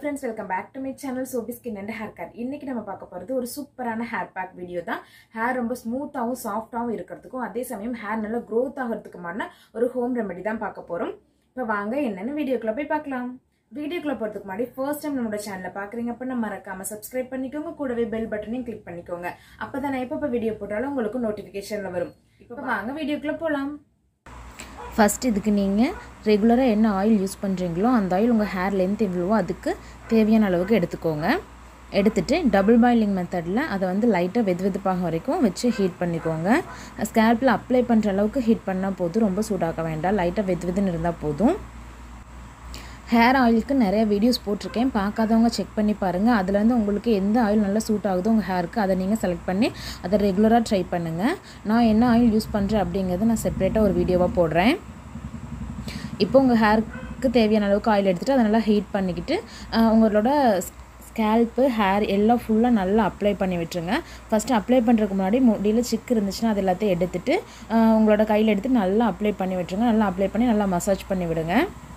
friends welcome back to my channel Sobi skin and hair cut இன்னைக்கு நம்ம பார்க்க போகிறது ஒரு சூப்பரான ஹேர் பேக் வீடியோ தான் ஹேர் ரொம்ப ஸ்மூத்தாகவும் சாஃப்டாகவும் இருக்கிறதுக்கும் அதே சமயம் ஹேர் நல்லா க்ரோத் ஆகிறதுக்குமான ஒரு ஹோம் ரெமெடி தான் பார்க்க போகிறோம் இப்போ வாங்க என்னென்னு வீடியோக்குள்ளே போய் பார்க்கலாம் வீடியோக்குள்ளே போகிறதுக்கு முன்னாடி ஃபர்ஸ்ட் டைம் நம்மளோட சேனலை பார்க்குறீங்க அப்போ நம்ம மறக்காம சப்ஸ்கிரைப் பண்ணிக்கோங்க கூடவே பெல் பட்டனையும் கிளிக் பண்ணிக்கோங்க அப்போ தான் நான் எப்போ வீடியோ போட்டாலும் உங்களுக்கு நோட்டிஃபிகேஷனில் வரும் இப்போ வாங்க வீடியோக்குள்ளே போகலாம் ஃபஸ்ட் இதுக்கு நீங்கள் ரெகுலராக என்ன ஆயில் யூஸ் பண்ணுறீங்களோ அந்த ஆயில் உங்கள் ஹேர் லென்த் எவ்வளவோ அதுக்கு தேவையான அளவுக்கு எடுத்துக்கோங்க எடுத்துகிட்டு டபுள் பாயிலிங் மெத்தடில் அதை வந்து லைட்டாக வெது வெதுப்பாக வரைக்கும் வச்சு ஹீட் பண்ணிக்கோங்க ஸ்கேல்பில் அப்ளை பண்ணுற அளவுக்கு ஹீட் பண்ணால் போதும் ரொம்ப சூடாக்க வேண்டாம் லைட்டாக வெது வெதுன்னு இருந்தால் போதும் ஹேர் ஆயிலுக்கு நிறைய வீடியோஸ் போட்டிருக்கேன் பார்க்காதவங்க செக் பண்ணி பாருங்கள் அதில் வந்து உங்களுக்கு எந்த ஆயில் நல்லா சூட் ஆகுதோ உங்கள் ஹேருக்கு அதை நீங்கள் செலக்ட் பண்ணி அதை ரெகுலராக ட்ரை பண்ணுங்கள் நான் என்ன ஆயில் யூஸ் பண்ணுறேன் அப்படிங்கிறத நான் செப்பரேட்டாக ஒரு வீடியோவாக போடுறேன் இப்போ உங்கள் ஹேருக்கு தேவையான அளவுக்கு ஆயில் எடுத்துகிட்டு அதை நல்லா ஹீட் பண்ணிக்கிட்டு உங்களோட ஸ்கேல்ப்பு ஹேர் எல்லாம் ஃபுல்லாக நல்லா அப்ளை பண்ணி விட்டுருங்க ஃபஸ்ட்டு அப்ளை பண்ணுறதுக்கு முன்னாடி முடியில் சிக்கு இருந்துச்சுன்னா அது எல்லாத்தையும் எடுத்துகிட்டு உங்களோட கையில் எடுத்து நல்லா அப்ளை பண்ணி விட்டுருங்க நல்லா அப்ளை பண்ணி நல்லா மசாஜ் பண்ணி விடுங்க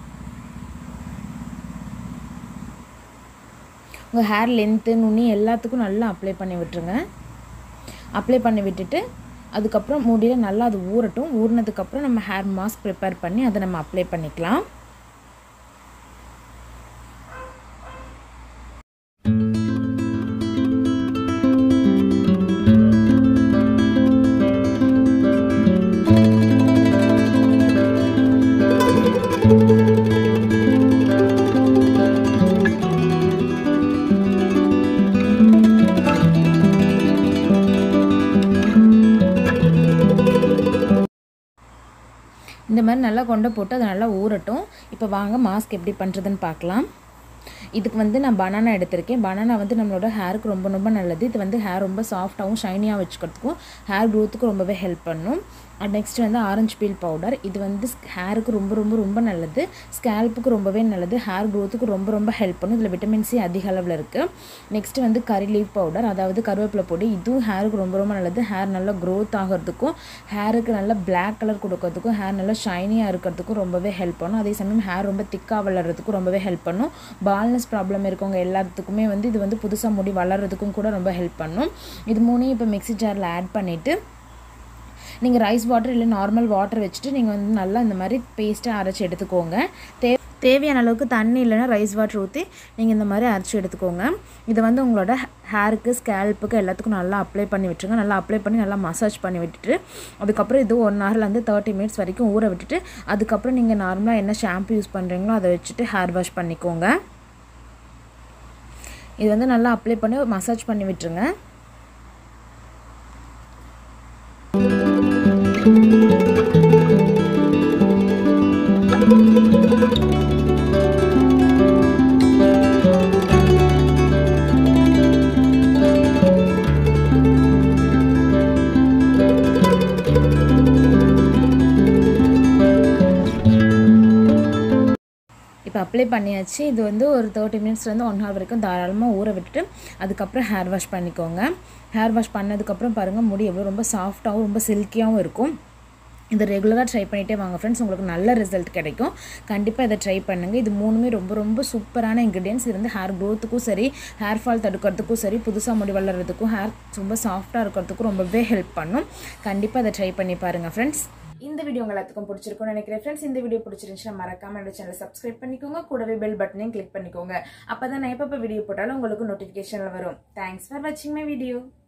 உங்கள் ஹேர் லென்த்து நுனி எல்லாத்துக்கும் நல்லா அப்ளை பண்ணி விட்டுருங்க அப்ளை பண்ணி விட்டுட்டு அதுக்கப்புறம் முடியில் நல்லா அது ஊறட்டும் ஊறினதுக்கப்புறம் நம்ம ஹேர் மாஸ்க் ப்ரிப்பேர் பண்ணி அதை நம்ம அப்ளை பண்ணிக்கலாம் இந்த மாதிரி நல்லா கொண்டை போட்டு அதை நல்லா ஊறட்டும் இப்போ வாங்க மாஸ்க் எப்படி பண்ணுறதுன்னு பார்க்கலாம் இதுக்கு வந்து நான் பனானா எடுத்திருக்கேன் பனானா வந்து நம்மளோட ஹேருக்கு ரொம்ப ரொம்ப நல்லது இது வந்து ஹேர் ரொம்ப சாஃப்டாகவும் ஷைனியாக வச்சுக்கிறதுக்கும் ஹேர் க்ரோத்துக்கும் ரொம்பவே ஹெல்ப் பண்ணும் அண்ட் நெக்ஸ்ட் வந்து ஆரஞ்சு பீல் பவுடர் இது வந்து ஹேருக்கு ரொம்ப ரொம்ப ரொம்ப நல்லது ஸ்கேல்ப்புக்கு ரொம்பவே நல்லது ஹேர் க்ரோத்துக்கு ரொம்ப ரொம்ப ஹெல்ப் பண்ணும் இதில் விட்டமின் சி அதிக அளவில் இருக்குது நெக்ஸ்ட் வந்து கறி லீவ் பவுடர் அதாவது கருவேப்பிலை பொடி இதுவும் ஹேருக்கு ரொம்ப ரொம்ப நல்லது ஹேர் நல்லா க்ரோத் ஆகிறதுக்கும் ஹேருக்கு நல்லா பிளாக் கலர் கொடுக்கறதுக்கும் ஹேர் நல்லா ஷைனியாக இருக்கிறதுக்கும் ரொம்பவே ஹெல்ப் பண்ணும் அதே சமயம் ஹேர் ரொம்ப திக்காக வளர்கிறதுக்கும் ரொம்பவே ஹெல்ப் பண்ணும் பால்னஸ் ப்ராப்ளம் இருக்கவங்க எல்லாத்துக்குமே வந்து இது வந்து புதுசாக முடி வளர்கிறதுக்கும் கூட ரொம்ப ஹெல்ப் பண்ணும் இது மூணையும் இப்போ மிக்ஸி ஜாரில் ஆட் பண்ணிவிட்டு நீங்கள் ரைஸ் வாட்டர் இல்லை நார்மல் வாட்டர் வச்சுட்டு நீங்கள் வந்து நல்லா இந்த மாதிரி பேஸ்ட்டாக அரைச்சி எடுத்துக்கோங்க தே தேவையான அளவுக்கு தண்ணி இல்லைன்னா ரைஸ் வாட்டர் ஊற்றி நீங்கள் இந்த மாதிரி அரைச்சி எடுத்துக்கோங்க இதை வந்து உங்களோட ஹேருக்கு ஸ்கேல்ப்புக்கு எல்லாத்துக்கும் நல்லா அப்ளை பண்ணி விட்டுருங்க நல்லா அப்ளை பண்ணி நல்லா மசாஜ் பண்ணி விட்டுட்டு அதுக்கப்புறம் இது ஒன் ஹவர்லேருந்து தேர்ட்டி மினிட்ஸ் வரைக்கும் ஊற விட்டுட்டு அதுக்கப்புறம் நீங்கள் நார்மலாக என்ன ஷாம்பு யூஸ் பண்ணுறீங்களோ அதை வச்சுட்டு ஹேர் வாஷ் பண்ணிக்கோங்க இது வந்து நல்லா அப்ளை பண்ணி மசாஜ் பண்ணி விட்டுருங்க இப்போ அப்ளை பண்ணியாச்சு இது வந்து ஒரு தேர்ட்டி மினிட்ஸ்லேருந்து ஒன் ஹவர் வரைக்கும் தாராளமாக ஊற விட்டுட்டு அதுக்கப்புறம் ஹேர் வாஷ் பண்ணிக்கோங்க ஹேர் வாஷ் பண்ணதுக்கப்புறம் பாருங்கள் முடி எவ்வளோ ரொம்ப சாஃப்டாகவும் ரொம்ப சில்கியாகவும் இருக்கும் இதை ரெகுலராக ட்ரை பண்ணிகிட்டே வாங்க ஃப்ரெண்ட்ஸ் உங்களுக்கு நல்ல ரிசல்ட் கிடைக்கும் கண்டிப்பாக இதை ட்ரை பண்ணுங்கள் இது மூணுமே ரொம்ப ரொம்ப சூப்பரான இன்க்ரீடியன்ஸ் இது வந்து ஹேர் க்ரோத்துக்கும் சரி ஹேர் ஃபால் தடுக்கிறதுக்கும் சரி புதுசாக முடி வளர்கிறதுக்கும் ஹேர் ரொம்ப சாஃப்டாக இருக்கிறதுக்கும் ரொம்பவே ஹெல்ப் பண்ணும் கண்டிப்பாக இதை ட்ரை பண்ணி பாருங்கள் ஃப்ரெண்ட்ஸ் இந்த வீடியோ உங்க எல்லாத்துக்கும் பிடிச்சிருக்கும்னு நினைக்கிறேன் ஃப்ரெண்ட்ஸ் இந்த வீடியோ பிடிச்சிருந்துச்சுன்னா மறக்காம என்னோட சேனல் சப்ஸ்கிரைப் பண்ணிக்கோங்க கூடவே பெல் பட்டனையும் கிளிக் பண்ணிக்கோங்க அப்பதான் நான் எப்போ வீடியோ போட்டாலும் உங்களுக்கு நோட்டிஃபிகேஷன்ல வரும் தேங்க்ஸ் ஃபார் வாட்சிங் மை வீடியோ